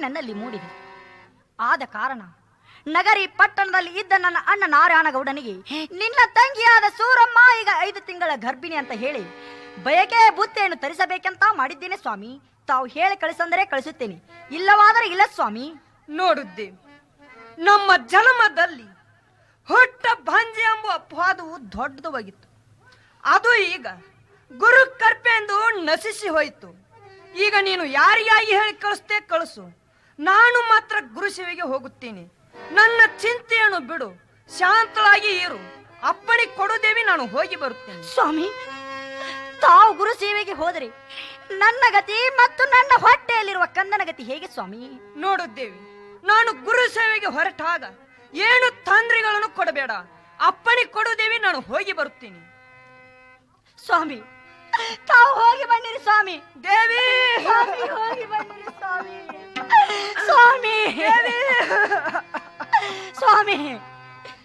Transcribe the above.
ನನ್ನಲ್ಲಿ ಮೂಡಿದೆ ಆದ ಕಾರಣ ನಗರಿ ಪಟ್ಟಣದಲ್ಲಿ ಇದ್ದ ನನ್ನ ಅಣ್ಣ ನಾರಾಯಣಗೌಡನಿಗೆ ನಿನ್ನ ತಂಗಿಯಾದ ಸೂರಮ್ಮ ಈಗ ಐದು ತಿಂಗಳ ಗರ್ಭಿಣಿ ಅಂತ ಹೇಳಿ ಬಯಕೆ ಬುತ್ತೆಯನ್ನು ತರಿಸಬೇಕಂತ ಮಾಡಿದ್ದೇನೆ ಸ್ವಾಮಿ ತಾವು ಹೇಳಿ ಕಳಿಸಂದರೆ ಕಳಿಸುತ್ತೇನೆ ಇಲ್ಲವಾದರೆ ಇಲ್ಲ ಸ್ವಾಮಿ ನೋಡುತ್ತೇವೆ ನಮ್ಮ ಜನ್ಮದಲ್ಲಿ ಹುಟ್ಟ ಭಾಂಜಿ ಎಂಬ ಅಪವಾದವು ದೊಡ್ಡದಾಗಿತ್ತು ಅದು ಈಗ ಗುರು ಕರ್ಪೆಂದು ನಶಿಸಿ ಹೋಯಿತು ಈಗ ನೀನು ಯಾರಿಗಾಗಿ ಹೇಳಿ ಕಳಿಸ್ತೇ ಕಳಿಸು ನಾನು ಮಾತ್ರ ಗುರು ಸೇವೆಗೆ ಹೋಗುತ್ತೇನೆ ನನ್ನ ಚಿಂತೆಯನ್ನು ಬಿಡು ಶಾಂತಳಾಗಿ ಇರು ಅಪ್ಪಣೆ ಕೊಡುದೇವಿ ನಾನು ಹೋಗಿ ಬರುತ್ತೇನೆ ಸ್ವಾಮಿ ತಾವು ಗುರು ಸೇವೆಗೆ ಹೋದರೆ ನನ್ನ ಗತಿ ಮತ್ತು ನನ್ನ ಹೊಟ್ಟೆಯಲ್ಲಿರುವ ಕಂದನ ಗತಿ ಹೇಗೆ ಸ್ವಾಮಿ ನೋಡುತ್ತೇವೆ ನಾನು ಗುರು ಸೇವೆಗೆ ಹೊರಟಾಗ ಏನು ತೊಂದರೆಗಳನ್ನು ಕೊಡಬೇಡ ಅಪ್ಪಣೆ ಕೊಡುದೇವಿ ನಾನು ಹೋಗಿ ಬರುತ್ತೇನೆ ಸ್ವಾಮಿ ತಾವು ಹೋಗಿ ಬನ್ನಿರಿ ಸ್ವಾಮಿ ದೇವಿ ಸ್ವಾಮಿ ಹೋಗಿ ಬನ್ನಿರಿ ಸ್ವಾಮಿ ಸ್ವಾಮಿ ಸ್ವಾಮಿ